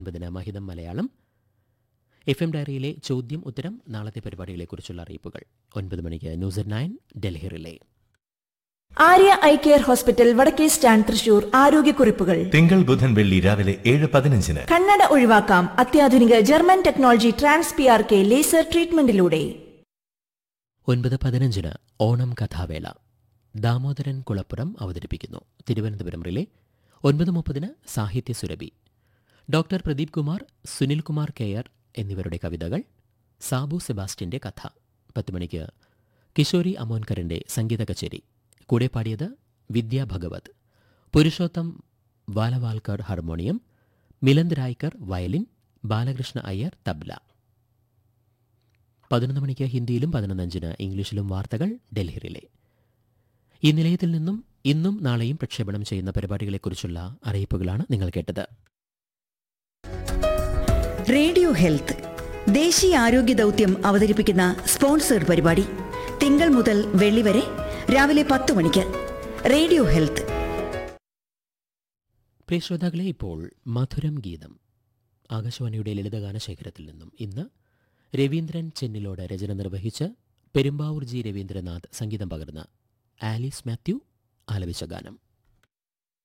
ഒൻപതിന് മഹിതം Malayalam F M ഡയറിയിലെ ചോദ്യം ഉത്തരം നാളത്തെ പരിപാടികളെക്കുറിച്ചുള്ള അറിയിപ്പുകൾ ഒൻപത് മണിക്ക് news at nine Delhi relay Arya eye care hospital വടക്കേ സ്റ്റാൻഡ് തൃശൂർ ആരോഗ്യക്കുറിപ്പുകൾ തിങ്കൾ ബുധൻ വെള്ളി രാവിലെ ഏഴ് പതിനഞ്ചിന് കണ്ണട ഒഴിവാക്കാം അത്യാധുനിക German technology trans P R K laser ട്രീറ്റ്മെന്റിലൂടെ ഒൻപത് പതിനഞ്ചിന് ഓണം കഥാവേള ദാമോദരൻ കുളപ്പുറം അവതരിപ്പിക്കുന്നു തിരുവനന്തപുരം റിലേ ഒൻപത് മുപ്പതിന് സാഹിത്യ സുരഭി ഡോക്ടർ പ്രദീപ് കുമാർ സുനിൽ കുമാർ കെയർ എന്നിവരുടെ കവിതകൾ സാബു സെബാസ്റ്റ്യന്റെ കഥ പത്ത് മണിക്ക് കിഷോരി അമോൻകറിന്റെ സംഗീത കച്ചേരി കൂടെ പാടിയത് വിദ്യാ ഭഗവത് പുരുഷോത്തം വാലവാൽക്കർ ഹാർമോണിയം മിലന്ദ് രായ്ക്കർ വയലിൻ ബാലകൃഷ്ണ അയ്യർ തബ്ല പതിനൊന്ന് മണിക്ക് ഹിന്ദിയിലും പതിനൊന്നഞ്ചിന് ഇംഗ്ലീഷിലും വാർത്തകൾ ഡൽഹി റിലേ ഈ നിലയത്തിൽ നിന്നും ഇന്നും നാളെയും പ്രക്ഷേപണം ചെയ്യുന്ന പരിപാടികളെക്കുറിച്ചുള്ള അറിയിപ്പുകളാണ് നിങ്ങൾ കേട്ടത് റേഡിയോ ഹെൽത്ത് ദേശീയ ആരോഗ്യ ദൗത്യം അവതരിപ്പിക്കുന്ന സ്പോൺസേഡ് പരിപാടി തിങ്കൾ മുതൽ വെള്ളി വരെ രാവിലെ പത്ത് മണിക്ക് റേഡിയോ ഹെൽത്ത് പ്രിയ ശ്രോതാക്കളെ ഇപ്പോൾ മധുരം ഗീതം ആകാശവാണിയുടെ ലളിതഗാന ശേഖരത്തിൽ നിന്നും ഇന്ന് രവീന്ദ്രൻ ചെന്നിലോട് രചന നിർവഹിച്ച് പെരുമ്പാവൂർ ജി രവീന്ദ്രനാഥ് സംഗീതം പകർന്ന ആലിസ് മാത്യു ആലപിച്ച ഗാനം